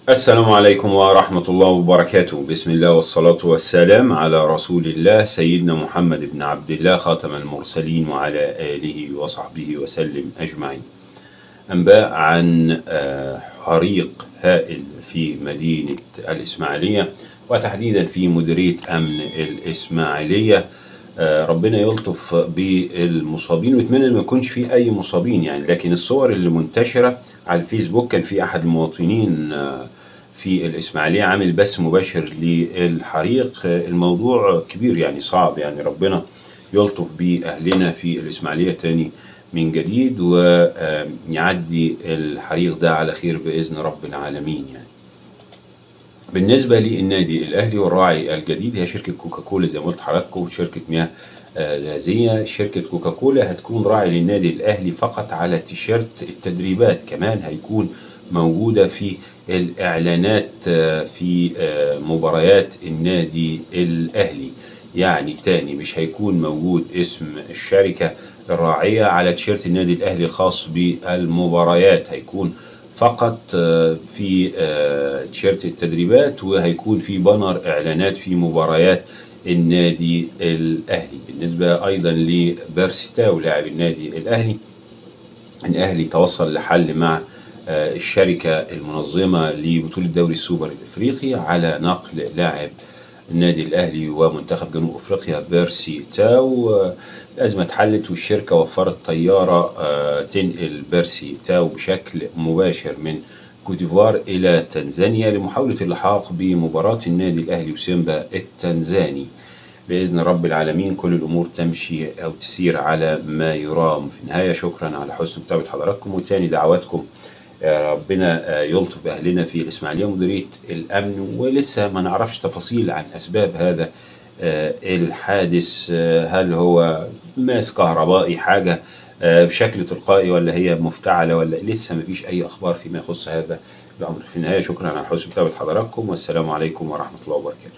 السلام عليكم ورحمة الله وبركاته بسم الله والصلاة والسلام على رسول الله سيدنا محمد بن عبد الله خاتم المرسلين وعلى آله وصحبه وسلم أجمعين أنباء عن آه، حريق هائل في مدينة الإسماعيلية وتحديدا في مديرية أمن الإسماعيلية آه، ربنا يلطف بالمصابين ويتمنى ان ما يكونش في اي مصابين يعني لكن الصور اللي منتشره على الفيسبوك كان في احد المواطنين آه، في الاسماعيليه عامل بث مباشر للحريق آه، الموضوع كبير يعني صعب يعني ربنا يلطف باهلنا في الاسماعيليه تاني من جديد ويعدي الحريق ده على خير باذن رب العالمين يعني بالنسبه للنادي الاهلي والراعي الجديد هي شركه كوكاكولا زي ما قلت لحضراتكم شركه مياه آه، غازيه شركه كوكاكولا هتكون راعي للنادي الاهلي فقط على تيشيرت التدريبات كمان هيكون موجوده في الاعلانات آه، في آه، مباريات النادي الاهلي يعني تاني مش هيكون موجود اسم الشركه الراعيه على تيشيرت النادي الاهلي الخاص بالمباريات هيكون فقط آه، في آه، تيشيرت التدريبات وهيكون في بانر اعلانات في مباريات النادي الاهلي بالنسبه ايضا لبيرستاو لاعب النادي الاهلي الاهلي توصل لحل مع آه، الشركه المنظمه لبطوله دوري السوبر الافريقي على نقل لاعب النادي الاهلي ومنتخب جنوب افريقيا بيرسي تاو آه، الازمه اتحلت والشركه وفرت طياره آه، تنقل بيرسي تاو بشكل مباشر من كوتيفوار الى تنزانيا لمحاوله اللحاق بمباراه النادي الاهلي وسيمبا التنزاني باذن رب العالمين كل الامور تمشي او تسير على ما يرام في النهايه شكرا على حسن متابعه حضراتكم وتاني دعواتكم يا ربنا آه، يلطف باهلنا في الاسماعيليه ومديريه الامن ولسه ما نعرفش تفاصيل عن اسباب هذا آه، الحادث آه، هل هو ماس كهربائي حاجه آه، بشكل تلقائي ولا هي مفتعله ولا لسه ما فيش اي اخبار فيما يخص هذا الامر في النهايه شكرا على حسن متابعه حضراتكم والسلام عليكم ورحمه الله وبركاته